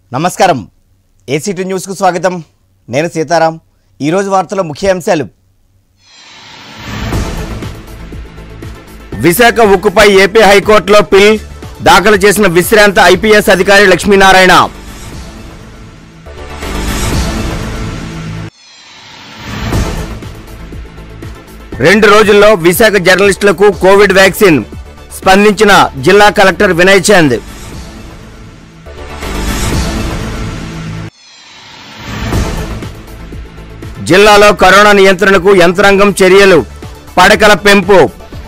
నమస్కారం ఏసీటీ న్యూస్కు స్వాగతం నేను సీతారాం ఈరోజు వార్తల ముఖ్య అంశాలు విశాఖ ఉక్కుపై ఏపీ హైకోర్టులో పిల్ దాఖలు చేసిన విశ్రాంత ఐపీఎస్ అధికారి లక్ష్మీనారాయణ రెండు రోజుల్లో విశాఖ జర్నలిస్టులకు కోవిడ్ వ్యాక్సిన్ స్పందించిన జిల్లా కలెక్టర్ వినయ్ చంద్ జిల్లాలో కరోనా నియంత్రణకు యంత్రాంగం చర్యలు పడకల పెంపు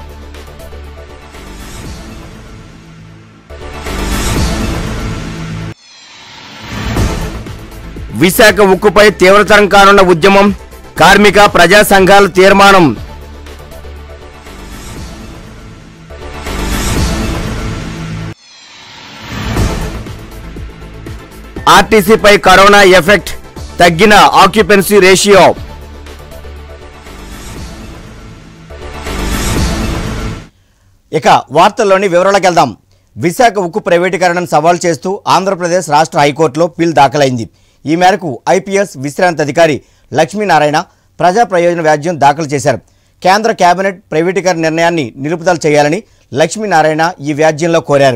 విశాఖ ఉక్కుపై తీవ్రతరం కానున్న ఉద్యమం కార్మిక ప్రజా సంఘాల తీర్మానం ఆర్టీసీపై కరోనా ఎఫెక్ట్ తగ్గిన ఆక్యుపెన్సీ రేషియో ఇక వార్తల్లోని వివరాలకు వెళ్దాం విశాఖ ఉక్కు ప్రైవేటీకరణను సవాల్ చేస్తూ ఆంధ్రప్రదేశ్ రాష్ట్ర హైకోర్టులో పిల్ దాఖలైంది ఈ మేరకు ఐపీఎస్ విశ్రాంత అధికారి లక్ష్మీనారాయణ ప్రజా ప్రయోజన వ్యాజ్యం దాఖలు చేశారు కేంద్ర కేబినెట్ ప్రైవేటీకరణ నిర్ణయాన్ని నిలుపుదల చేయాలని లక్ష్మీనారాయణ ఈ వ్యాజ్యంలో కోరారు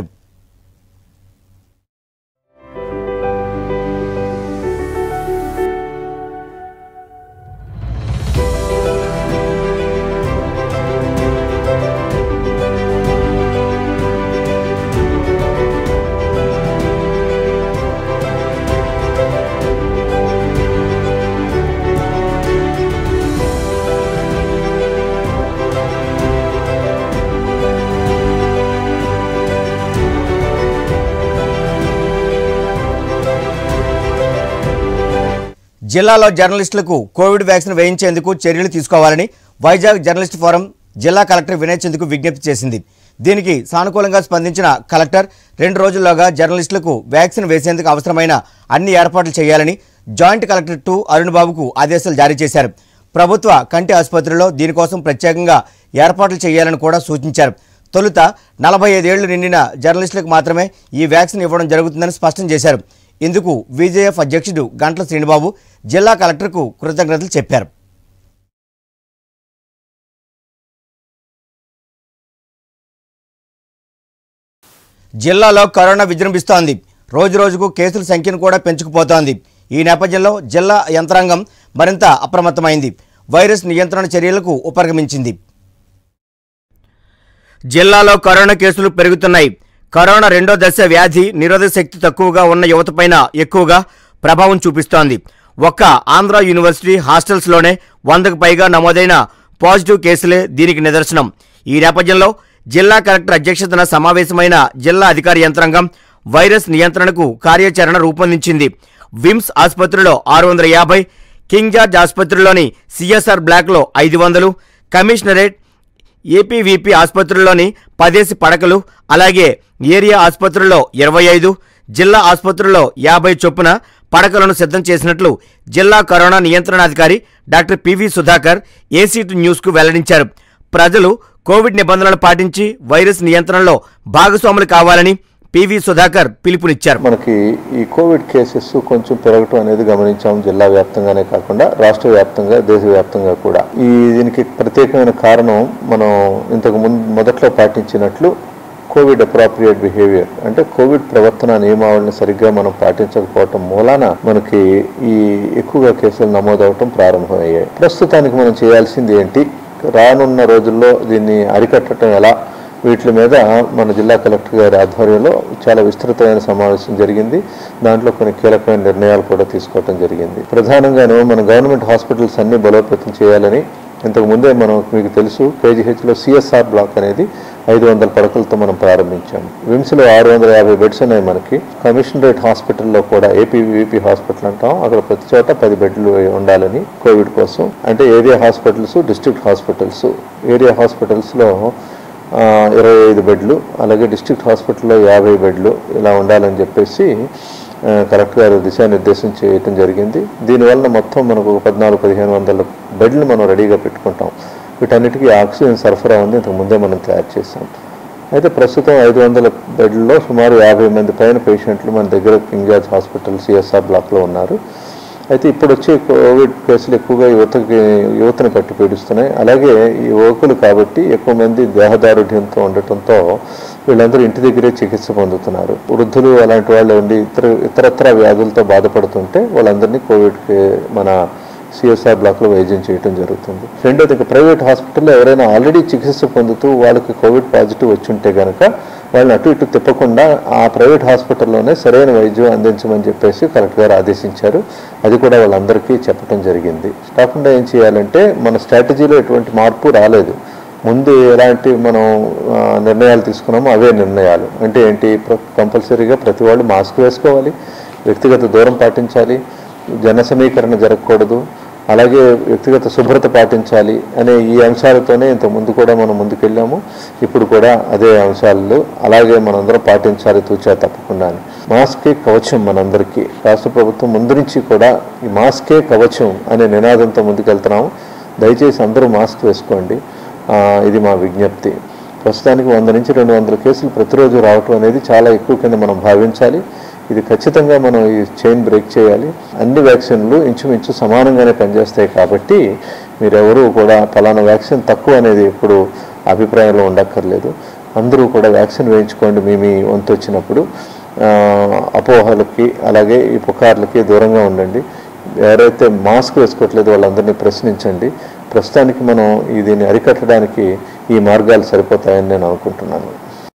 జిల్లాలో జర్నలిస్టులకు కోవిడ్ వ్యాక్సిన్ వేయించేందుకు చర్యలు తీసుకోవాలని వైజాగ్ జర్నలిస్ట్ ఫోరం జిల్లా కలెక్టర్ వినయ్ చంద్కు విజ్ఞప్తి చేసింది దీనికి సానుకూలంగా స్పందించిన కలెక్టర్ రెండు రోజుల్లోగా జర్నలిస్టులకు వ్యాక్సిన్ వేసేందుకు అవసరమైన అన్ని ఏర్పాట్లు చేయాలని జాయింట్ కలెక్టర్ టు అరుణ్ బాబుకు ఆదేశాలు జారీ చేశారు ప్రభుత్వ కంటి ఆసుపత్రిలో దీనికోసం ప్రత్యేకంగా ఏర్పాట్లు చేయాలని కూడా సూచించారు తొలుత నలభై ఐదేళ్లు నిండిన జర్నలిస్టులకు మాత్రమే ఈ వ్యాక్సిన్ ఇవ్వడం జరుగుతుందని స్పష్టం చేశారు ఇందుకు విజేఎఫ్ అధ్యక్షుడు గంట్ల శ్రీనిబాబు జిల్లా కలెక్టర్కు కృతజ్ఞతలు చెప్పారు జిల్లాలో కరోనా విజృంభిస్తోంది రోజు రోజుకు కేసుల సంఖ్యను కూడా పెంచుకుపోతోంది ఈ నేపథ్యంలో జిల్లా యంత్రాంగం మరింత అప్రమత్తమైంది వైరస్ నియంత్రణ చర్యలకు ఉపక్రమించింది జిల్లాలో కరోనా కేసులు పెరుగుతున్నాయి కరోనా రెండో దశ వ్యాధి నిరోధక శక్తి తక్కువగా ఉన్న యువతపైన ఎక్కువగా ప్రభావం చూపిస్తోంది ఒక్క ఆంధ్ర యూనివర్సిటీ హాస్టల్స్లోనే వందకు పైగా నమోదైన పాజిటివ్ కేసులే దీనికి నిదర్శనం ఈ నేపథ్యంలో జిల్లా కలెక్టర్ అధ్యక్షతన సమావేశమైన జిల్లా అధికారి యంత్రాంగం వైరస్ నియంత్రణకు కార్యాచరణ రూపొందించింది విమ్స్ ఆసుపత్రిలో ఆరు వందల యాభై కింగ్ జార్జ్ ఆసుపత్రిలోని సిఎస్ఆర్ బ్లాక్లో ఐదు వందలు కమిషనరేట్ ఏపీవీపీ ఆసుపత్రుల్లోని పదేసి పడకలు అలాగే ఏరియా ఆసుపత్రుల్లో ఇరవై ఐదు జిల్లా ఆసుపత్రుల్లో యాభై చొప్పున పడకలను సిద్ధం చేసినట్లు జిల్లా కరోనా నియంత్రణాధికారి డాక్టర్ పివి సుధాకర్ ఏసీటీ న్యూస్కు వెల్లడించారు ప్రజలు కోవిడ్ నిబంధనలు పాటించి వైరస్ నియంత్రణలో భాగస్వాములు కావాలని పివి సుధాకర్ పిలుపునిచ్చారు మనకి ఈ కోవిడ్ కేసెస్ కొంచెం పెరగటం అనేది గమనించాము జిల్లా వ్యాప్తంగానే కాకుండా రాష్ట్ర వ్యాప్తంగా దేశవ్యాప్తంగా కూడా ఈ దీనికి ప్రత్యేకమైన కారణం మనం ఇంతకు ముందు మొదట్లో పాటించినట్లు కోవిడ్ అప్రాప్రియేట్ బిహేవియర్ అంటే కోవిడ్ ప్రవర్తన నియమావళిని సరిగ్గా మనం పాటించకపోవటం మూలాన మనకి ఈ ఎక్కువగా కేసులు నమోదవటం ప్రారంభమయ్యాయి ప్రస్తుతానికి మనం చేయాల్సింది ఏంటి రానున్న రోజుల్లో దీన్ని అరికట్టడం ఎలా వీటి మీద మన జిల్లా కలెక్టర్ గారి ఆధ్వర్యంలో చాలా విస్తృతమైన సమావేశం జరిగింది దాంట్లో కొన్ని కీలకమైన నిర్ణయాలు కూడా తీసుకోవడం జరిగింది ప్రధానంగాను మన గవర్నమెంట్ హాస్పిటల్స్ అన్ని బలోపేతం చేయాలని ఇంతకు ముందే మనం మీకు తెలుసు కేజీహెచ్లో సిఎస్ఆర్ బ్లాక్ అనేది ఐదు వందల పడకలతో మనం ప్రారంభించాము విమ్స్లో ఆరు వందల యాభై బెడ్స్ ఉన్నాయి మనకి కమిషనరేట్ హాస్పిటల్లో కూడా ఏపీవీపీ హాస్పిటల్ అంటాం అక్కడ ప్రతి చోట పది బెడ్లు ఉండాలని కోవిడ్ కోసం అంటే area hospitals district hospitals area హాస్పిటల్స్లో ఆ, ఇరవై ఐదు బెడ్లు అలాగే డిస్ట్రిక్ట్ హాస్పిటల్లో యాభై బెడ్లు ఇలా ఉండాలని చెప్పేసి ఆ, కలెక్టర్ గారు దిశానిర్దేశం చేయటం జరిగింది దీనివల్ల మొత్తం మనకు ఒక పద్నాలుగు పదిహేను వందల బెడ్లు మనం రెడీగా పెట్టుకుంటాం వీటన్నిటికీ ఆక్సిజన్ సరఫరా ఉంది ఇంతకు ముందే మనం తయారు చేసాం అయితే ప్రస్తుతం ఐదు వందల బెడ్లలో సుమారు యాభై మంది పైన పేషెంట్లు మన దగ్గర కింగ్ జార్జ్ హాస్పిటల్ సిఎస్ఆర్ బ్లాక్లో ఉన్నారు అయితే ఇప్పుడు వచ్చే కోవిడ్ కేసులు ఎక్కువగా యువతకి యువతను కట్టి పీడిస్తున్నాయి అలాగే ఈ యువకులు కాబట్టి ఎక్కువ మంది దేహదారుఢ్యంతో ఉండటంతో వీళ్ళందరూ ఇంటి దగ్గరే చికిత్స పొందుతున్నారు వృద్ధులు అలాంటి వాళ్ళు ఉండి ఇతర ఇతరత్ర వ్యాధులతో బాధపడుతుంటే వాళ్ళందరినీ కోవిడ్కి మన సిఎస్ఆర్ బ్లాక్లో వైద్యం చేయడం జరుగుతుంది రెండోది ఇక ప్రైవేట్ హాస్పిటల్లో ఎవరైనా ఆల్రెడీ చికిత్స పొందుతూ వాళ్ళకి కోవిడ్ పాజిటివ్ వచ్చి ఉంటే కనుక వాళ్ళని అటు ఇటు తిప్పకుండా ఆ ప్రైవేట్ హాస్పిటల్లోనే సరైన వైద్యం అందించమని చెప్పేసి కలెక్టర్ గారు ఆదేశించారు అది కూడా వాళ్ళందరికీ చెప్పడం జరిగింది కాకుండా ఏం చేయాలంటే మన స్ట్రాటజీలో ఎటువంటి మార్పు రాలేదు ముందు ఎలాంటి మనం ఆ, నిర్ణయాలు తీసుకున్నామో అవే నిర్ణయాలు అంటే ఏంటి కంపల్సరీగా ప్రతి వాళ్ళు మాస్క్ వేసుకోవాలి వ్యక్తిగత దూరం పాటించాలి జన సమీకరణ జరగకూడదు అలాగే వ్యక్తిగత శుభ్రత పాటించాలి అనే ఈ అంశాలతోనే ఇంత ముందు కూడా మనం ముందుకెళ్ళాము ఇప్పుడు కూడా అదే అంశాలు అలాగే మనందరం పాటించాలి తూచా తప్పకుండా అని మాస్కే కవచం మనందరికీ రాష్ట్ర ప్రభుత్వం ముందు నుంచి కూడా ఈ మాస్కే కవచం అనే నినాదంతో ముందుకెళ్తున్నాము దయచేసి అందరూ మాస్క్ వేసుకోండి ఆ, ఇది మా విజ్ఞప్తి ప్రస్తుతానికి వంద నుంచి రెండు వందల కేసులు ప్రతిరోజు రావటం అనేది చాలా ఎక్కువ కింద మనం భావించాలి ఇది ఖచ్చితంగా మనం ఈ చైన్ బ్రేక్ చేయాలి అన్ని వ్యాక్సిన్లు ఇంచుమించు సమానంగానే పనిచేస్తాయి కాబట్టి మీరెవరూ కూడా ఫలానా వ్యాక్సిన్ తక్కువ అనేది ఎప్పుడు అభిప్రాయంలో ఉండక్కర్లేదు అందరూ కూడా వ్యాక్సిన్ వేయించుకోండి మీ మీ వంతు వచ్చినప్పుడు ఆ, అపోహలకి అలాగే ఈ పుకార్లకి దూరంగా ఉండండి ఎవరైతే మాస్క్ వేసుకోవట్లేదు వాళ్ళందరినీ ప్రశ్నించండి ప్రస్తుతానికి మనం ఈ దీన్ని అరికట్టడానికి ఈ మార్గాలు సరిపోతాయని నేను అనుకుంటున్నాను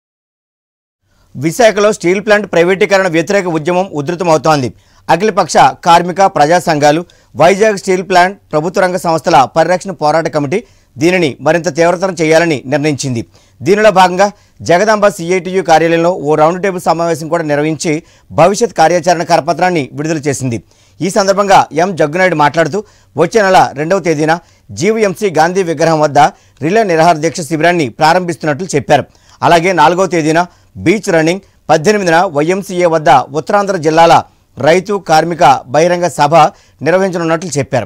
విశాఖలో స్టీల్ ప్లాంట్ ప్రైవేటీకరణ వ్యతిరేక ఉద్యమం ఉధృతమవుతోంది అఖిలపక్ష కార్మిక ప్రజా సంఘాలు వైజాగ్ స్టీల్ ప్లాంట్ ప్రభుత్వ రంగ సంస్థల పరిరక్షణ పోరాట కమిటీ దీనిని మరింత తీవ్రతరం చేయాలని నిర్ణయించింది దీనిలో భాగంగా జగదాంబ సిఐటియు కార్యాలయంలో ఓ రౌండ్ టేబుల్ సమావేశం కూడా నిర్వహించి భవిష్యత్ కార్యాచరణ కరపత్రాన్ని విడుదల చేసింది ఈ సందర్భంగా ఎం జగ్గునాయుడు మాట్లాడుతూ వచ్చే నెల రెండవ తేదీన జీవీఎంసీ గాంధీ విగ్రహం వద్ద రిలే నిరాహార దీక్ష శిబిరాన్ని ప్రారంభిస్తున్నట్లు చెప్పారు అలాగే నాలుగవ తేదీన బీచ్ రన్నింగ్ పద్దెనిమిదిన వైఎంసీఏ వద్ద ఉత్తరాంధ్ర జిల్లాల రైతు కార్మిక బహిరంగ సభ నిర్వహించనున్నట్లు చెప్పారు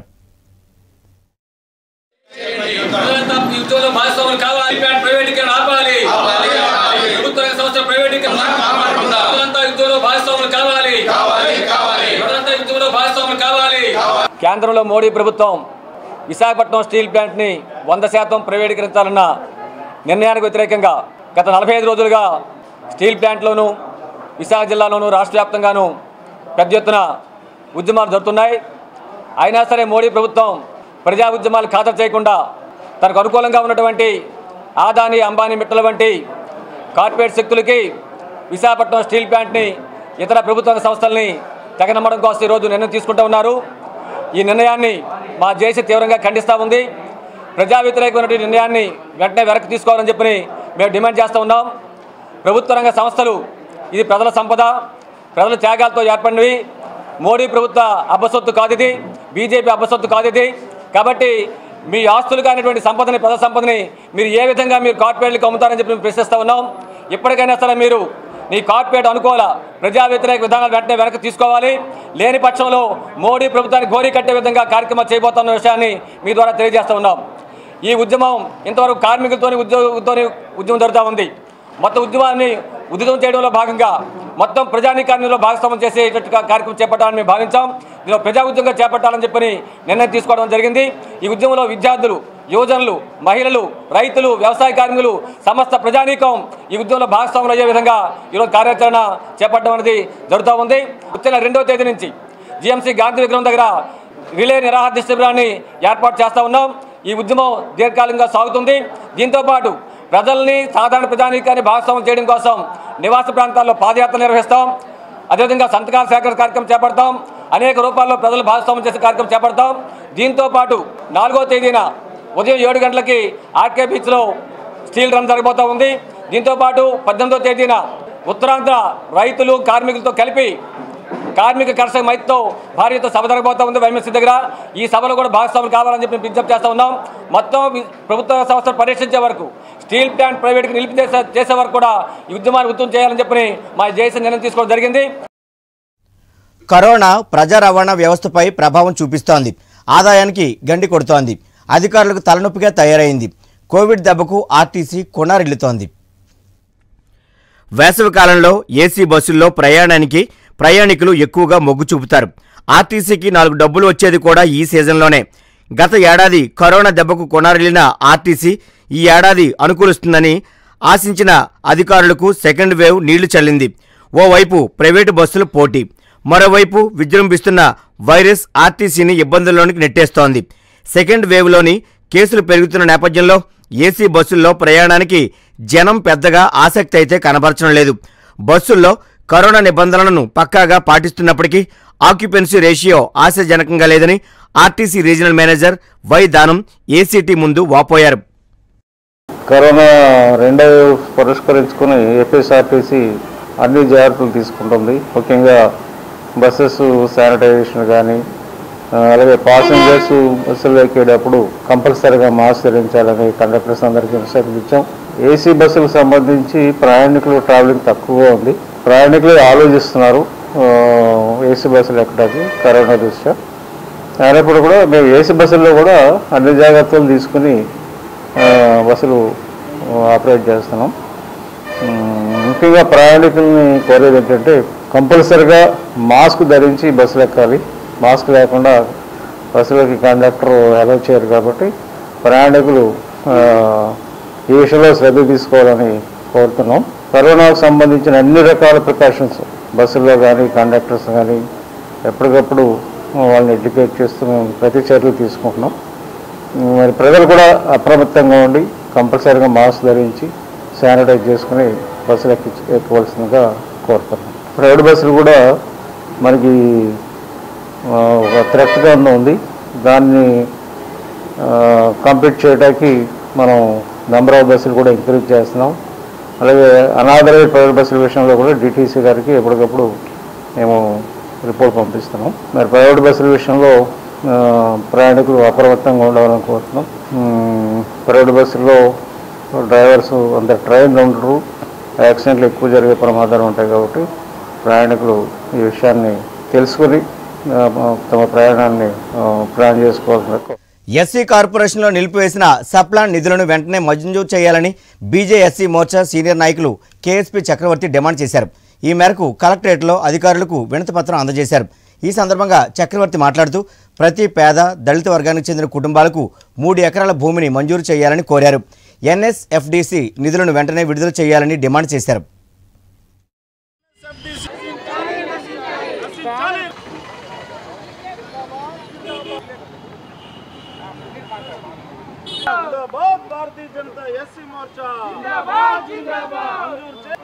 ప్రజలంతా ఈ ఉద్యోగంలో భాగస్వాములు కావాలి ప్లాంట్ ప్రైవేటీకరణ ఆపాలి ప్రభుత్వ రంగ సంస్థల ప్రైవేటీకరణ ప్రజలంతా ఈ ఉద్యోగంలో భాగస్వాములు కావాలి ప్రజలంతా ఈ ఉద్యోగంలో భాగస్వాములు కావాలి కేంద్రంలో మోడీ ప్రభుత్వం విశాఖపట్నం స్టీల్ ప్లాంట్ని వంద శాతం ప్రైవేటీకరించాలన్న నిర్ణయానికి వ్యతిరేకంగా గత నలభై ఐదు రోజులుగా స్టీల్ ప్లాంట్లోనూ విశాఖ జిల్లాలోనూ రాష్ట్ర వ్యాప్తంగానూ పెద్ద ఎత్తున ఉద్యమాలు జరుగుతున్నాయి అయినా సరే మోడీ ప్రభుత్వం ప్రజా ఉద్యమాలు ఖాతరు చేయకుండా తనకు అనుకూలంగా ఉన్నటువంటి ఆదాని అంబానీ మిట్టల వంటి కార్పొరేట్ శక్తులకి విశాఖపట్నం స్టీల్ ప్లాంట్ని ఇతర ప్రభుత్వ సంస్థల్ని తెగనమ్మడం కోసం ఈరోజు నిర్ణయం తీసుకుంటూ ఉన్నారు ఈ నిర్ణయాన్ని మా జేసీ తీవ్రంగా ఖండిస్తూ ఉంది ప్రజా వ్యతిరేకమైనటువంటి నిర్ణయాన్ని వెంటనే వెనక్కి తీసుకోవాలని చెప్పి మేము డిమాండ్ చేస్తూ ఉన్నాం ప్రభుత్వ రంగ సంస్థలు ఇది ప్రజల సంపద ప్రజల త్యాగాలతో ఏర్పడినవి మోడీ ప్రభుత్వ అబ్బసొత్తు కాదు ఇది బీజేపీ అబ్బసొత్తు కాదు ఇది కాబట్టి మీ ఆస్తులు కానిటువంటి సంపదని ప్రజల సంపదని మీరు ఏ విధంగా మీరు కార్పొరేట్లకు అమ్ముతారని చెప్పి మేము ప్రశ్నిస్తూ ఉన్నాం ఇప్పటికైనా సరే మీరు నీ కార్పొరేట్ అనుకూల ప్రజా వ్యతిరేక విధానాలు వెంటనే వెనక్కి తీసుకోవాలి లేని పక్షంలో మోడీ ప్రభుత్వాన్ని గోరీ కట్టే విధంగా కార్యక్రమం చేయబోతున్న విషయాన్ని మీ ద్వారా తెలియజేస్తూ ఉన్నాం ఈ ఉద్యమం ఇంతవరకు కార్మికులతోని ఉద్యోగులతోని ఉద్యమం జరుగుతూ ఉంది మొత్తం ఉద్యమాన్ని ఉద్యమం చేయడంలో భాగంగా మొత్తం ప్రజానీకాన్యంలో భాగస్వామ్యం చేసేటట్టుగా కార్యక్రమం చేపట్టాలని మేము భావించాం దీనిలో ప్రజా ఉద్యమంగా చేపట్టాలని చెప్పని నిర్ణయం తీసుకోవడం జరిగింది ఈ ఉద్యమంలో విద్యార్థులు యువజనులు మహిళలు రైతులు వ్యవసాయ కార్మికులు సమస్త ప్రజానీకం ఈ ఉద్యమంలో భాగస్వాములు అయ్యే విధంగా ఈరోజు కార్యాచరణ చేపట్టడం అనేది జరుగుతూ ఉంది వచ్చిన రెండవ తేదీ నుంచి జిఎంసీ గాంధీ విగ్రహం దగ్గర రిలే నిరాహార శిబిరాన్ని ఏర్పాటు చేస్తూ ఉన్నాం ఈ ఉద్యమం దీర్ఘకాలంగా సాగుతుంది దీంతో పాటు ప్రజల్ని సాధారణ ప్రజానీకాన్ని భాగస్వామ్యం చేయడం కోసం నివాస ప్రాంతాల్లో పాదయాత్ర నిర్వహిస్తాం అదేవిధంగా సంతకాల సేకరణ కార్యక్రమం చేపడతాం అనేక రూపాల్లో ప్రజలు భాగస్వామ్యం చేసే కార్యక్రమం చేపడతాం దీంతో పాటు నాలుగో తేదీన ఉదయం ఏడు గంటలకి ఆర్కే బీచ్లో స్టీల్ రన్ జరగబోతూ ఉంది దీంతో పాటు పద్దెనిమిదో తేదీన ఉత్తరాంధ్ర రైతులు కార్మికులతో కలిపి కార్మిక కర్షక మైత్తో భార్యతో సభ జరగబోతా ఉంది వైఎంసీ దగ్గర ఈ సభలో కూడా భాగస్వాములు కావాలని చెప్పి మేము విజ్ఞప్తి చేస్తూ ఉన్నాం మొత్తం వి- ప్రభుత్వ సంస్థలు పరీక్షించే వరకు స్టీల్ ప్లాంట్ ప్రైవేట్కి నిలిపి చేసే చేసే వరకు కూడా ఈ ఉద్యమాన్ని ఉత్తమం చేయాలని చెప్పి మా జేసీ నిర్ణయం తీసుకోవడం జరిగింది కరోనా ప్రజా రవాణా వ్యవస్థపై ప్రభావం చూపిస్తోంది ఆదాయానికి గండి కొడుతోంది అధికారులకు తలనొప్పిగా తయారైంది కోవిడ్ దెబ్బకు ఆర్టీసీ కొనారిల్లుతోంది వేసవి కాలంలో ఏసీ బస్సుల్లో ప్రయాణానికి ప్రయాణికులు ఎక్కువగా మొగ్గు చూపుతారు ఆర్టీసీకి నాలుగు డబ్బులు వచ్చేది కూడా ఈ సీజన్లోనే గత ఏడాది కరోనా దెబ్బకు కొనారిల్లిన ఆర్టీసీ ఈ ఏడాది అనుకూలిస్తుందని ఆశించిన అధికారులకు సెకండ్ వేవ్ నీళ్లు చల్లింది ఓవైపు ప్రైవేటు బస్సులు పోటీ మరోవైపు విజృంభిస్తున్న వైరస్ ఆర్టీసీని ఇబ్బందుల్లోనికి నెట్టేస్తోంది సెకండ్ వేవ్లోని కేసులు పెరుగుతున్న నేపథ్యంలో ఏసీ బస్సుల్లో ప్రయాణానికి జనం పెద్దగా ఆసక్తి అయితే కనబరచడం లేదు బస్సుల్లో కరోనా నిబంధనలను పక్కాగా పాటిస్తున్నప్పటికీ ఆక్యుపెన్సీ రేషియో ఆశాజనకంగా లేదని RTC regional manager Y Danam ACT ముందు వాపోయారు కరోనా రెండో వేవ్ పురస్కరించుకుని ఏపీఎస్ఆర్టీసీ అన్ని జాగ్రత్తలు తీసుకుంటుంది ముఖ్యంగా బస్సెస్ శానిటైజేషన్ కానీ ఆ, అలాగే పాసెంజర్స్ బస్సులు ఎక్కేటప్పుడు కంపల్సరీగా మాస్క్ ధరించాలని కండక్టర్స్ అందరికీ ఇన్స్ట్రక్షన్ ఇచ్చాం ఏసీ బస్సులకు సంబంధించి ప్రయాణికులు ట్రావెలింగ్ తక్కువగా ఉంది ప్రయాణికులు ఆలోచిస్తున్నారు ఆ, ఏసీ బస్సులు ఎక్కడానికి కరోనా దృష్ట్యా అయినప్పుడు కూడా మేము ఏసీ బస్సుల్లో కూడా అన్ని జాగ్రత్తలు తీసుకుని ఆ, బస్సులు ఆపరేట్ చేస్తున్నాం ఉమ్, ముఖ్యంగా ప్రయాణికుల్ని కోరేది ఏంటంటే కంపల్సరిగా మాస్క్ ధరించి బస్సులు ఎక్కాలి మాస్క్ లేకుండా బస్సులోకి కండక్టర్ అలౌ చేయరు కాబట్టి ప్రయాణికులు ఆ, ఈ విషయంలో శ్రద్ధ తీసుకోవాలని కోరుతున్నాం కరోనాకు సంబంధించిన అన్ని రకాల ప్రికాషన్స్ బస్సుల్లో కానీ కండక్టర్స్ కానీ ఎప్పటికప్పుడు వాళ్ళని ఎడ్యుకేట్ చేస్తూ మేము ప్రతి చర్యలు తీసుకుంటున్నాం మరి ప్రజలు కూడా అప్రమత్తంగా ఉండి కంపల్సరీగా మాస్క్ ధరించి శానిటైజ్ చేసుకుని బస్సులు ఎక్కి ఎక్కవలసిందిగా కోరుతున్నాం ప్రైవేట్ బస్సులు కూడా మనకి ఆ, ఒక థ్రెట్గా ఉంది దాన్ని కంప్లీట్ చేయడానికి మనం నెంబర్ ఆఫ్ బస్సులు కూడా ఇంక్రీజ్ చేస్తున్నాం అలాగే అనాథరైజ్ ప్రైవేట్ బస్సుల విషయంలో కూడా డిటీసీ గారికి ఎప్పటికప్పుడు మేము రిపోర్ట్ పంపిస్తున్నాం మరి ప్రైవేట్ బస్సుల విషయంలో ఆ, ప్రయాణికులు అప్రమత్తంగా ఉండాలని కోరుతున్నాం ఉమ్, ప్రైవేట్ బస్సుల్లో డ్రైవర్స్ అంత ట్రైన్ ఉండరు యాక్సిడెంట్లు ఎక్కువ జరిగే ప్రమాదాలు ఉంటాయి కాబట్టి ప్రయాణికులు ఈ విషయాన్ని తెలుసుకొని ఆ, తమ ప్రయాణాన్ని ఆ, ప్లాన్ చేసుకోవాల్సిన ఎస్సీ కార్పొరేషన్లో నిలిపివేసిన సప్లాన్ నిధులను వెంటనే మంజూరు చేయాలని బీజేఎస్సీ మోర్చా సీనియర్ నాయకులు కేఎస్పీ చక్రవర్తి డిమాండ్ చేశారు ఈ మేరకు కలెక్టరేట్లో అధికారులకు వినతిపత్రం అందజేశారు ఈ సందర్భంగా చక్రవర్తి మాట్లాడుతూ ప్రతి పేద దళిత వర్గానికి చెందిన కుటుంబాలకు మూడు ఎకరాల భూమిని మంజూరు చేయాలని కోరారు ఎన్ఎస్ఎఫ్డిసి నిధులను వెంటనే విడుదల చేయాలని డిమాండ్ చేశారు जिंदाबाद भारतीय जनता एससी मोर्चा जिंदाबाद जिंदाबाद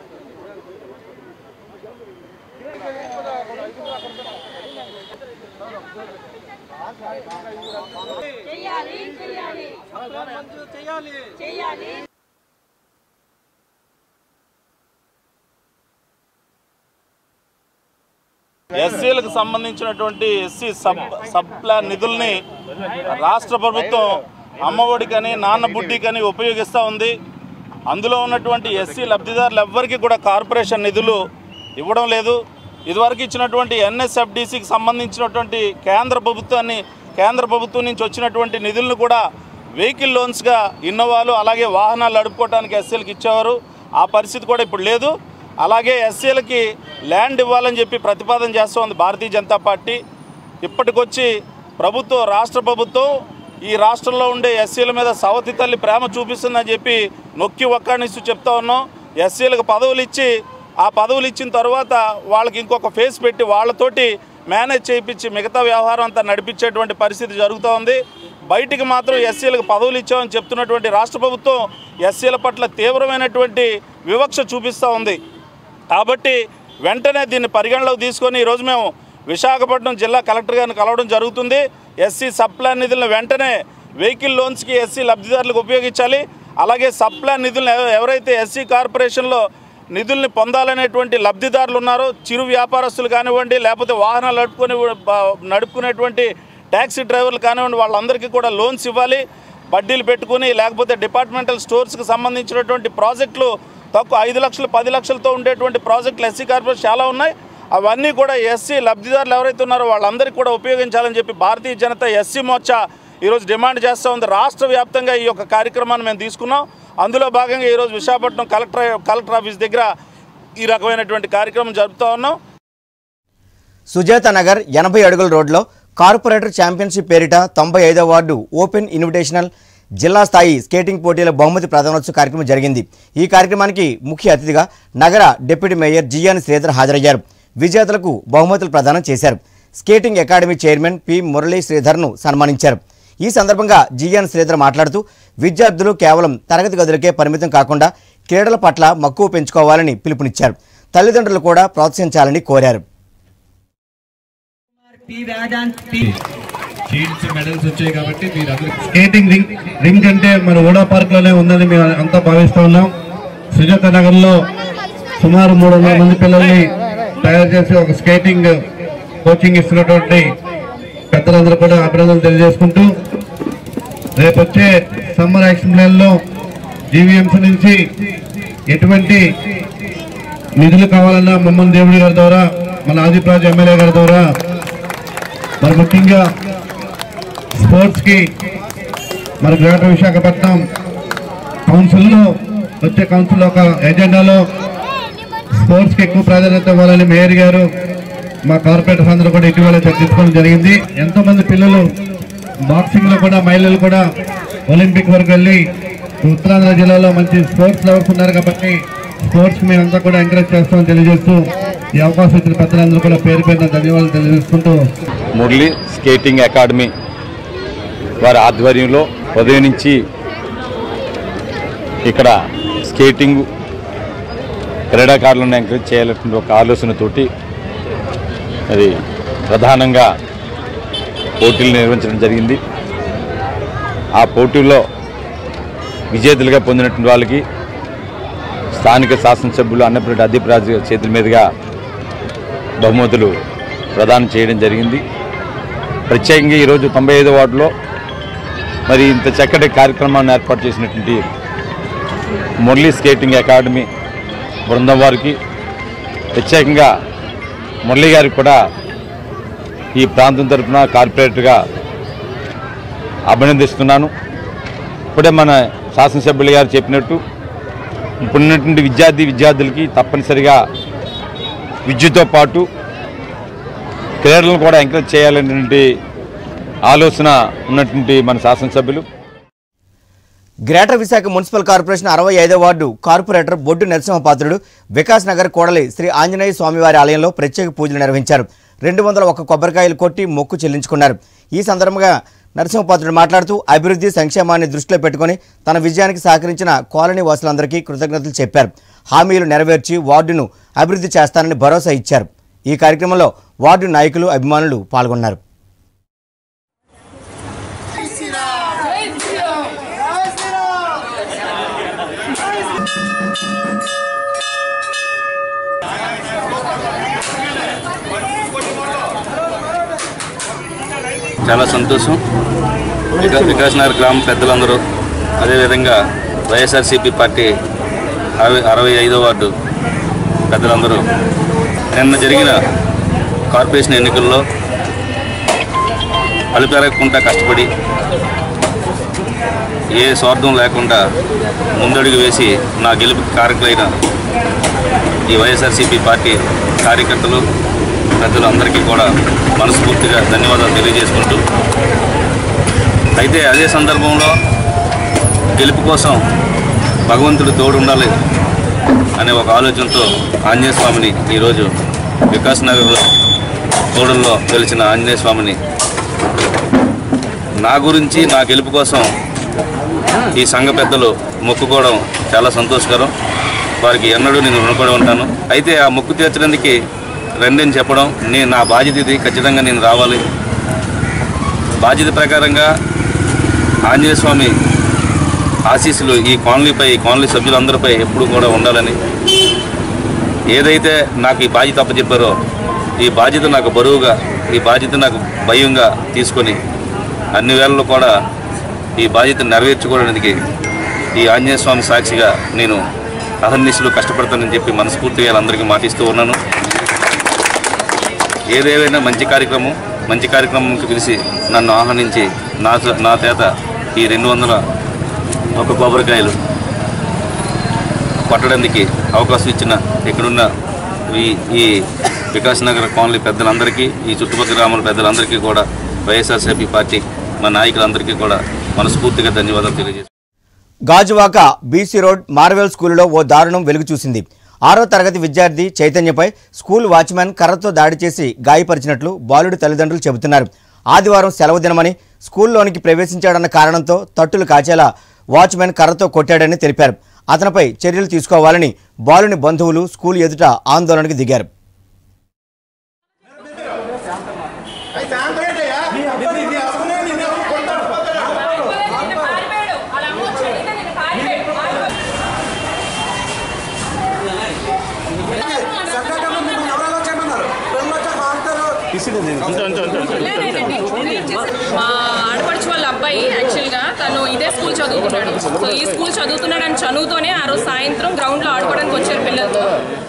ఎస్సీలకు సంబంధించినటువంటి ఎస్సీ సబ్ సబ్ ప్లాన్ నిధుల్ని రాష్ట్ర ప్రభుత్వం అమ్మఒడికని నాన్న బుడ్డికని ఉపయోగిస్తూ ఉంది అందులో ఉన్నటువంటి ఎస్సీ లబ్ధిదారులు ఎవ్వరికీ కూడా కార్పొరేషన్ నిధులు ఇవ్వడం లేదు ఇదివరకు ఇచ్చినటువంటి ఎన్ఎస్ఎఫ్డిసికి సంబంధించినటువంటి కేంద్ర ప్రభుత్వాన్ని కేంద్ర ప్రభుత్వం నుంచి వచ్చినటువంటి నిధులను కూడా వెహికల్ లోన్స్గా ఇన్నోవాలు అలాగే వాహనాలు నడుపుకోవడానికి ఎస్సీలకు ఇచ్చేవారు ఆ పరిస్థితి కూడా ఇప్పుడు లేదు అలాగే ఎస్సీలకి ల్యాండ్ ఇవ్వాలని చెప్పి ప్రతిపాదన చేస్తోంది భారతీయ జనతా పార్టీ ఇప్పటికొచ్చి ప్రభుత్వం రాష్ట్ర ప్రభుత్వం ఈ రాష్ట్రంలో ఉండే ఎస్సీల మీద సవతి తల్లి ప్రేమ చూపిస్తుందని చెప్పి నొక్కి ఒక్కడినిస్తూ చెప్తా ఉన్నాం ఎస్సీలకు పదవులు ఇచ్చి ఆ పదవులు ఇచ్చిన తర్వాత వాళ్ళకి ఇంకొక ఫేస్ పెట్టి వాళ్ళతోటి మేనేజ్ చేయించి మిగతా వ్యవహారం అంతా నడిపించేటువంటి పరిస్థితి జరుగుతూ ఉంది బయటికి మాత్రం ఎస్సీలకు పదవులు ఇచ్చామని చెప్తున్నటువంటి రాష్ట్ర ప్రభుత్వం ఎస్సీల పట్ల తీవ్రమైనటువంటి వివక్ష చూపిస్తూ ఉంది కాబట్టి వెంటనే దీన్ని పరిగణలోకి తీసుకొని ఈరోజు మేము విశాఖపట్నం జిల్లా కలెక్టర్ గారిని కలవడం జరుగుతుంది ఎస్సీ సబ్ ప్లాన్ నిధులను వెంటనే వెహికల్ లోన్స్కి ఎస్సీ లబ్ధిదారులకు ఉపయోగించాలి అలాగే సబ్ ప్లాన్ నిధులను ఎవ- ఎవరైతే ఎస్సీ కార్పొరేషన్లో నిధుల్ని పొందాలనేటువంటి లబ్ధిదారులు ఉన్నారో చిరు వ్యాపారస్తులు కానివ్వండి లేకపోతే వాహనాలు నడుపుకొని బ- నడుపుకునేటువంటి ట్యాక్సీ డ్రైవర్లు కానివ్వండి వాళ్ళందరికీ కూడా లోన్స్ ఇవ్వాలి వడ్డీలు పెట్టుకుని లేకపోతే డిపార్ట్మెంటల్ స్టోర్స్కి సంబంధించినటువంటి ప్రాజెక్టులు తక్కువ ఐదు లక్షలు పది లక్షలతో ఉండేటువంటి ప్రాజెక్టులు ఎస్సీ కార్పొరేషన్ చాలా ఉన్నాయి అవన్నీ కూడా ఎస్సీ లబ్ధిదారులు ఎవరైతే ఉన్నారో వాళ్ళందరికీ కూడా ఉపయోగించాలని చెప్పి భారతీయ జనతా ఎస్సీ మోర్చా ఈరోజు డిమాండ్ చేస్తూ ఉంది రాష్ట్ర వ్యాప్తంగా ఈ యొక్క కార్యక్రమాన్ని మేము తీసుకున్నాం అందులో భాగంగా ఈరోజు విశాఖపట్నం కలెక్టర్ కలెక్టర్ ఆఫీస్ దగ్గర ఈ రకమైనటువంటి కార్యక్రమం జరుపుతూ ఉన్నాం సుజాత నగర్ ఎనభై అడుగుల రోడ్లో కార్పొరేటర్ ఛాంపియన్షిప్ పేరిట తొంభై ఐదో వార్డు ఓపెన్ ఇన్విటేషనల్ జిల్లా స్థాయి స్కేటింగ్ పోటీల బహుమతి ప్రధానోత్సవ కార్యక్రమం జరిగింది ఈ కార్యక్రమానికి ముఖ్య అతిథిగా నగర డిప్యూటీ మేయర్ జియాని శ్రీధర్ హాజరయ్యారు విజేతలకు బహుమతులు ప్రదానం చేశారు skating academy chairman P Murali శ్రీధర్ను సన్మానించారు ఈ సందర్భంగా జియాన్ శ్రీధర్ మాట్లాడుతూ విద్యార్థులు కేవలం తరగతి గదులకే పరిమితం కాకుండా క్రీడల పట్ల మక్కువ పెంచుకోవాలని పిలుపునిచ్చారు తల్లిదండ్రులు కూడా ప్రోత్సహించాలని కోరారు షీల్డ్స్ మెడల్స్ వచ్చాయి కాబట్టి మీరు అందరూ స్కేటింగ్ రింగ్ రింగ్ అంటే మన ఓడా పార్క్ లోనే ఉందని మేము అంతా భావిస్తూ ఉన్నాం సుజాత నగర్ లో సుమారు మూడు వందల మంది పిల్లల్ని తయారు చేసి ఒక స్కేటింగ్ కోచింగ్ ఇస్తున్నటువంటి పెద్దలందరూ కూడా అభినందనలు తెలియజేసుకుంటూ రేపు వచ్చే సమ్మర్ యాక్షన్ ప్లాన్ లో జీవీఎంసీ నుంచి ఎటువంటి నిధులు కావాలన్నా మమ్మల్ని దేవుడి గారి ద్వారా మన ఆదిప్రాజు ఎమ్మెల్యే గారి ద్వారా మరి ముఖ్యంగా స్పోర్ట్స్ కి మరి గ్రేటర్ విశాఖపట్నం కౌన్సిల్లో వచ్చే కౌన్సిల్ ఒక ఎజెండాలో స్పోర్ట్స్ కి ఎక్కువ ప్రాధాన్యత ఇవ్వాలని మేయర్ గారు మా కార్పొరేటర్స్ అందరూ కూడా ఇటీవల చర్చించుకోవడం జరిగింది ఎంతో మంది పిల్లలు బాక్సింగ్ లో కూడా మహిళలు కూడా ఒలింపిక్ వరకు వెళ్ళి ఉత్తరాంధ్ర జిల్లాలో మంచి స్పోర్ట్స్ లవర్స్ ఉన్నారు కాబట్టి స్పోర్ట్స్ మేమంతా కూడా ఎంకరేజ్ చేస్తామని తెలియజేస్తూ ఈ అవకాశం ఇచ్చిన పెద్దలందరూ కూడా పేరు పేరున ధన్యవాదాలు తెలియజేసుకుంటూ మురళి స్కేటింగ్ అకాడమీ వారి ఆధ్వర్యంలో ఉదయం నుంచి ఇక్కడ స్కేటింగ్ క్రీడాకారులను ఎంకరేజ్ చేయాలనే ఒక ఆలోచనతోటి అది ప్రధానంగా పోటీలు నిర్వహించడం జరిగింది ఆ పోటీల్లో విజేతలుగా పొందినటువంటి వాళ్ళకి స్థానిక శాసనసభ్యులు అన్నపరెడ్డి అదీప్ రాజు చేతుల మీదుగా బహుమతులు ప్రదానం చేయడం జరిగింది ప్రత్యేకంగా ఈరోజు తొంభై ఐదో వార్డులో మరి ఇంత చక్కటి కార్యక్రమాన్ని ఏర్పాటు చేసినటువంటి మురళీ స్కేటింగ్ అకాడమీ బృందం వారికి ప్రత్యేకంగా మురళీ గారికి కూడా ఈ ప్రాంతం తరఫున కార్పొరేటర్గా అభినందిస్తున్నాను ఇప్పుడే మన శాసనసభ్యులు గారు చెప్పినట్టు ఇప్పుడున్నటువంటి విద్యార్థి విద్యార్థులకి తప్పనిసరిగా విద్యతో పాటు క్రీడలను కూడా ఎంకరేజ్ చేయాలనేటువంటి ఆలోచన ఉన్నటువంటి మన శాసనసభ్యులు గ్రేటర్ విశాఖ మున్సిపల్ కార్పొరేషన్ అరవై ఐదో వార్డు కార్పొరేటర్ బొడ్డు నరసింహపాత్రుడు వికాస్ నగర్ కోడలి శ్రీ ఆంజనేయ స్వామివారి ఆలయంలో ప్రత్యేక పూజలు నిర్వహించారు రెండు వందల ఒక్క కొబ్బరికాయలు కొట్టి మొక్కు చెల్లించుకున్నారు ఈ సందర్భంగా నరసింహపాత్రుడు మాట్లాడుతూ అభివృద్ధి సంక్షేమాన్ని దృష్టిలో పెట్టుకుని తన విజయానికి సహకరించిన కాలనీ వాసులందరికీ కృతజ్ఞతలు చెప్పారు హామీలు నెరవేర్చి వార్డును అభివృద్ధి చేస్తానని భరోసా ఇచ్చారు ఈ కార్యక్రమంలో వార్డు నాయకులు అభిమానులు పాల్గొన్నారు చాలా సంతోషం వికా- వికాస్ నగర్ గ్రామ పెద్దలందరూ అదేవిధంగా వైఎస్ఆర్సీపీ పార్టీ అరవై అరవై ఐదో వార్డు పెద్దలందరూ నిన్న జరిగిన కార్పొరేషన్ ఎన్నికల్లో అలుపెరగకుండా కష్టపడి ఏ స్వార్థం లేకుండా ముందడుగు వేసి నా గెలుపు కారకులైన ఈ వైఎస్ఆర్సీపీ పార్టీ కార్యకర్తలు పెద్దలందరికీ కూడా మనస్ఫూర్తిగా ధన్యవాదాలు తెలియజేసుకుంటూ అయితే అదే సందర్భంలో గెలుపు కోసం భగవంతుడు తోడుండాలి అనే ఒక ఆలోచనతో ఆంజనేయ స్వామిని ఈరోజు వికాస్ నగర్లో తోడుల్లో వెలిచిన ఆంజనేయ స్వామిని నా గురించి నా గెలుపు కోసం ఈ సంఘ పెద్దలు మొక్కుకోవడం చాలా సంతోషకరం వారికి ఎన్నడూ నేను రుణపడి ఉంటాను అయితే ఆ మొక్కు తీర్చడానికి రండి చెప్పడం నేను నా బాధ్యత ఇది ఖచ్చితంగా నేను రావాలి బాధ్యత ప్రకారంగా ఆంజనేయ స్వామి ఆశీస్సులు ఈ కాలనీపై ఈ కాలనీ సభ్యులందరిపై ఎప్పుడు కూడా ఉండాలని ఏదైతే నాకు ఈ బాధ్యత అప్పచెప్పారో ఈ బాధ్యత నాకు బరువుగా ఈ బాధ్యత నాకు భయంగా తీసుకొని అన్ని వేళల్లో కూడా ఈ బాధ్యత నెరవేర్చుకోవడానికి ఈ ఆంజనేయ స్వామి సాక్షిగా నేను అహర్నిశలు కష్టపడతానని చెప్పి మనస్ఫూర్తిగా అందరికీ మాటిస్తూ ఉన్నాను ఏదేమైనా మంచి కార్యక్రమం మంచి కార్యక్రమంకి పిలిచి నన్ను ఆహ్వానించి నా నా చేత ఈ రెండు వందల ఒక కొబ్బరికాయలు కొట్టడానికి అవకాశం ఇచ్చిన ఇక్కడున్న ఈ ఈ వికాస్ నగర్ కాలనీ పెద్దలందరికీ ఈ చుట్టుపక్కల గ్రామాల పెద్దలందరికీ కూడా వైఎస్ఆర్సీపీ పార్టీ మా నాయకులందరికీ కూడా మనస్ఫూర్తిగా ధన్యవాదాలు తెలియజేస్తున్నాను గాజువాక బీసీ రోడ్ మార్వెల్ స్కూలులో ఓ దారుణం వెలుగు చూసింది ఆరో తరగతి విద్యార్థి చైతన్యపై స్కూల్ వాచ్మెన్ కర్రతో దాడి చేసి గాయపరిచినట్లు బాలుడి తల్లిదండ్రులు చెబుతున్నారు ఆదివారం సెలవు దినమని స్కూల్లోనికి ప్రవేశించాడన్న కారణంతో తట్టులు కాచేలా వాచ్మెన్ కర్రతో కొట్టాడని తెలిపారు అతనిపై చర్యలు తీసుకోవాలని బాలుని బంధువులు స్కూల్ ఎదుట ఆందోళనకు దిగారు మా ఆడపడుచు వాళ్ళ అబ్బాయి యాక్చువల్గా తను ఇదే స్కూల్ చదువుతున్నాడు సో ఈ స్కూల్ చదువుతున్నాడు అని చదువుతూనే ఆ రోజు సాయంత్రం గ్రౌండ్లో ఆడుకోవడానికి వచ్చారు పిల్లలతో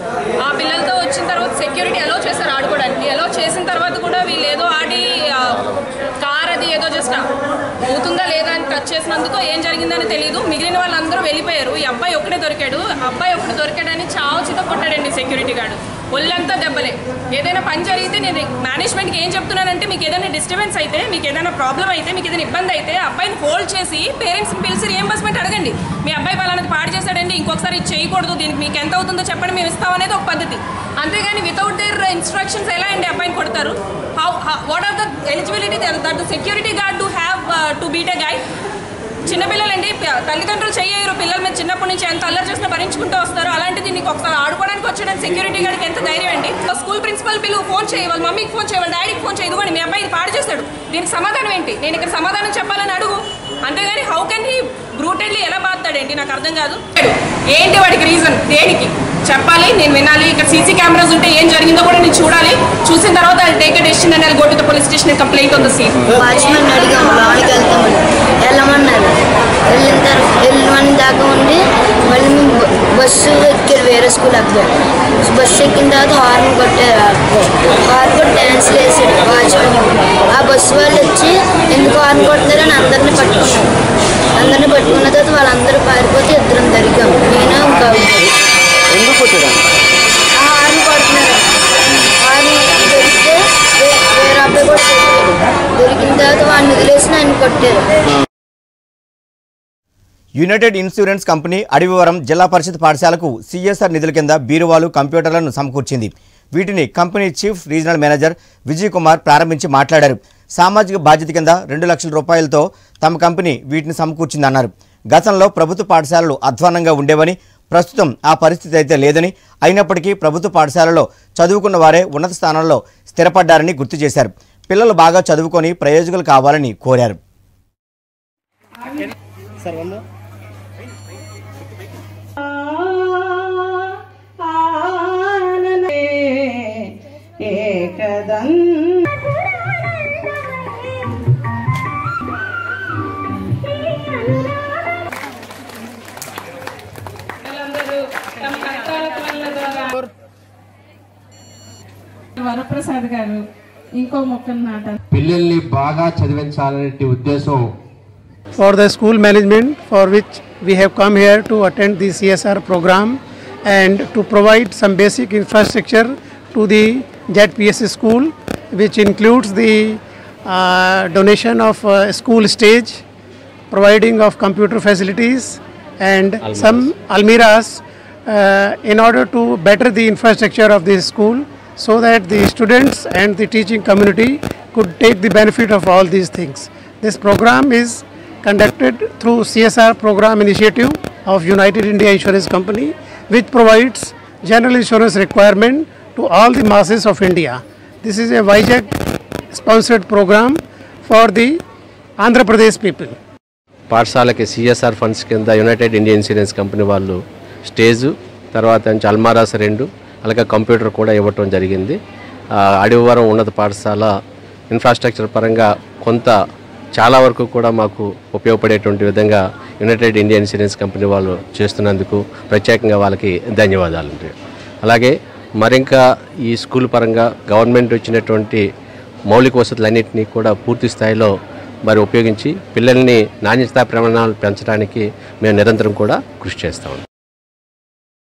ఆ పిల్లలతో వచ్చిన తర్వాత సెక్యూరిటీ అలో చేశారు ఆడుకోవడానికి అలో చేసిన తర్వాత కూడా వీళ్ళు ఏదో ఆడి ఆ, కార్ అది ఏదో జస్ట్ అవుతుందా లేదా అని టచ్ చేసినందుకు ఏం జరిగిందని తెలియదు మిగిలిన వాళ్ళందరూ వెళ్ళిపోయారు ఈ అబ్బాయి ఒక్కడే దొరికాడు అబ్బాయి ఒక్కడే దొరికాడని చావు చిత కొట్టాడండి సెక్యూరిటీ గార్డు ఒళ్ళంతా దెబ్బలే ఏదైనా పని జరిగితే నేను మేనేజ్మెంట్కి ఏం చెప్తున్నానంటే మీకు ఏదైనా డిస్టర్బెన్స్ అయితే మీకు ఏదైనా ప్రాబ్లం అయితే మీకు ఏదైనా ఇబ్బంది అయితే అబ్బాయిని హోల్డ్ చేసి పేరెంట్స్ని పిలిచి రియంబర్స్మెంట్ అడగండి మీ అబ్బాయి వాళ్ళని పాడు చేశాడండి ఇంకొకసారి ఇది చేయకూడదు దీనికి మీకు ఎంత అవుతుందో చెప్పండి మేము ఇస్తామనేది ఒక పద్ధతి అంతేగాని వితౌట్ దేర్ ఇన్స్ట్రక్షన్స్ ఎలా అండి అబ్బాయిని కొడతారు how what are the eligibility that the security guard to have to beat a guy చిన్నపిల్లలండి ప- తల్లిదండ్రులు చెయ్యరు పిల్లల మీద చిన్నప్పటి నుంచి ఎంత అల్లరి చేసినా భరించుకుంటూ వస్తారు అలాంటిది నీకు ఒకసారి ఆడుకోవడానికి వచ్చాడని సెక్యూరిటీ గార్డ్కి ఎంత ధైర్యం అండి స్కూల్ ప్రిన్సిపల్ పిలువు ఫోన్ చేయి వాళ్ళ మమ్మీకి ఫోన్ చేయి వాళ్ళ డాడీకి ఫోన్ చేయి ఇదిగోండి మీ అబ్బాయి ఇది పాడు చేస్తాడు దీనికి సమాధానం ఏంటి నేను ఇక్కడ సమాధానం చెప్పాలని అడుగు అంతేగాని హౌ కెన్ హీ బ్రూటెడ్లీ ఎలా బాగుతాడేంటి నాకు అర్థం కాదు ఏంటి వాడికి రీజన్ దేనికి చెప్పాలి నేను వినాలి ఇక్కడ సీసీ కెమెరాస్ ఉంటే ఏం జరిగిందో కూడా నేను చూడాలి చూసిన తర్వాత I take decision and go to the police station complaint on the scene watchmen అడిగాము లోనికి వెళ్తామని వెళ్ళమన్నారు వెళ్ళిన తర్వాత వెళ్ళమని దాకా ఉండి మళ్ళీ మేము బ- బస్సు ఎక్కారు వేరే స్కూల్ అబ్బాయి బస్సు ఎక్కిన తర్వాత హార్న్ కొట్టారు ఆ అబ్బాయి హార్న్ కొట్టి డ్యాన్స్ వేసాడు వాచ్మెన్ ఆ బస్సు వాళ్ళు వచ్చి ఎందుకు హార్న్ కొడుతున్నారని అందరిని పట్టుకున్నారు అందరిని పట్టుకున్న తర్వాత వాళ్ళందరూ పారిపోతే ఇద్దరం దొరికాము నేను ఇంకా అబ్బాయి. ఎందుకు కొట్టాడు ఆ హార్న్ కొడుతున్నారు హార్న్ దొరికితే వే- వేరే అబ్బాయి కూడా దొరికాడు దొరికిన తర్వాత వాడిని వదిలేసి ఆయన కొట్టారు యునైటెడ్ ఇన్సూరెన్స్ కంపెనీ అడవివరం జిల్లా పరిషత్ పాఠశాలకు సిఎస్ఆర్ నిధుల కింద బీరువాలు కంప్యూటర్లను సమకూర్చింది వీటిని company chief regional manager Vijay Kumar ప్రారంభించి మాట్లాడారు సామాజిక బాధ్యత కింద రెండు లక్షల రూపాయలతో తమ కంపెనీ వీటిని సమకూర్చిందన్నారు గతంలో ప్రభుత్వ పాఠశాలలు అధ్వానంగా ఉండేవని ప్రస్తుతం ఆ పరిస్థితి అయితే లేదని అయినప్పటికీ ప్రభుత్వ పాఠశాలలో చదువుకున్న వారే ఉన్నత స్థానాల్లో స్థిరపడ్డారని గుర్తు చేశారు పిల్లలు బాగా చదువుకొని ప్రయోజకులు కావాలని కోరారు వరప్రసాద్ గారు ఇంకో మొక్కలు నాటారు పిల్లల్ని బాగా చదివించాలనే ఉద్దేశం for the school management for which we have come here to attend the CSR program and to provide some basic infrastructure to the ZPS school which includes the uh, donation of uh, school stage, providing of computer facilities and some almiras uh, in order to better the infrastructure of this school so that the students and the teaching community could take the benefit of all these things. This program is conducted through CSR program initiative of United India Insurance Company which provides general insurance requirement to all the masses of India. This is a Vizag sponsored program for the Andhra Pradesh people. పాఠశాలకి CSR funds కింద United Indian Insurance company వాళ్ళు stage తర్వాత నుంచి almirahs రెండు అలాగే computer కూడా ఇవ్వటం జరిగింది ఆ, అడవివరం ఉన్నత పాఠశాల ఇన్ఫ్రాస్ట్రక్చర్ పరంగా కొంత చాలా వరకు కూడా మాకు ఉపయోగపడేటువంటి విధంగా యునైటెడ్ ఇండియన్ ఇన్సూరెన్స్ కంపెనీ వాళ్ళు చేస్తున్నందుకు ప్రత్యేకంగా వాళ్ళకి ధన్యవాదాలు అలాగే మరింకా ఈ స్కూల్ పరంగా గవర్నమెంట్ వచ్చినటువంటి మౌలిక వసతులన్నింటినీ కూడా పూర్తి స్థాయిలో మరి ఉపయోగించి పిల్లల్ని నాణ్యతా ప్రమాణాలు పెంచడానికి మేము నిరంతరం కూడా కృషి చేస్తాం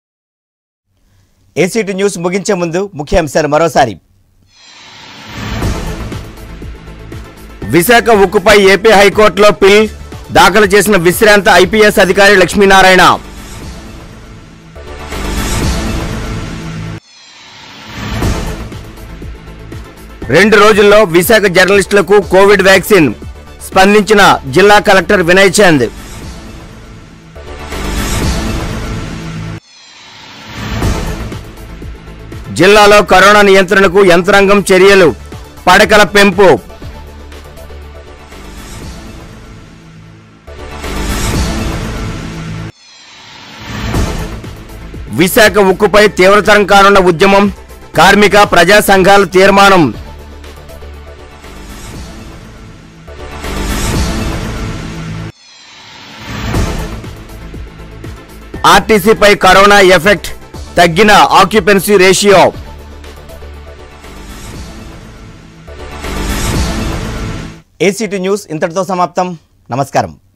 ఏసీటీ న్యూస్ ముగించే ముందు ముఖ్యాంశాలు మరోసారి విశాఖ ఉక్కుపై ఏపీ హైకోర్టులో పిల్ దాఖలు చేసిన విశ్రాంత ఐపీఎస్ అధికారి లక్ష్మీనారాయణ రెండు రోజుల్లో విశాఖ జర్నలిస్టులకు కోవిడ్ వ్యాక్సిన్ స్పందించిన జిల్లా కలెక్టర్ వినయ్ చంద్ జిల్లాలో కరోనా నియంత్రణకు యంత్రాంగం చర్యలు పడకల పెంపు విశాఖ ఉక్కుపై తీవ్రతరం కానున్న ఉద్యమం కార్మిక ప్రజా సంఘాల తీర్మానం ఆర్టీసీపై కరోనా ఎఫెక్ట్ తగ్గిన ఆక్యుపెన్సీ రేషియో ఏసీటీ న్యూస్ ఇంతటితో సమాప్తం నమస్కారం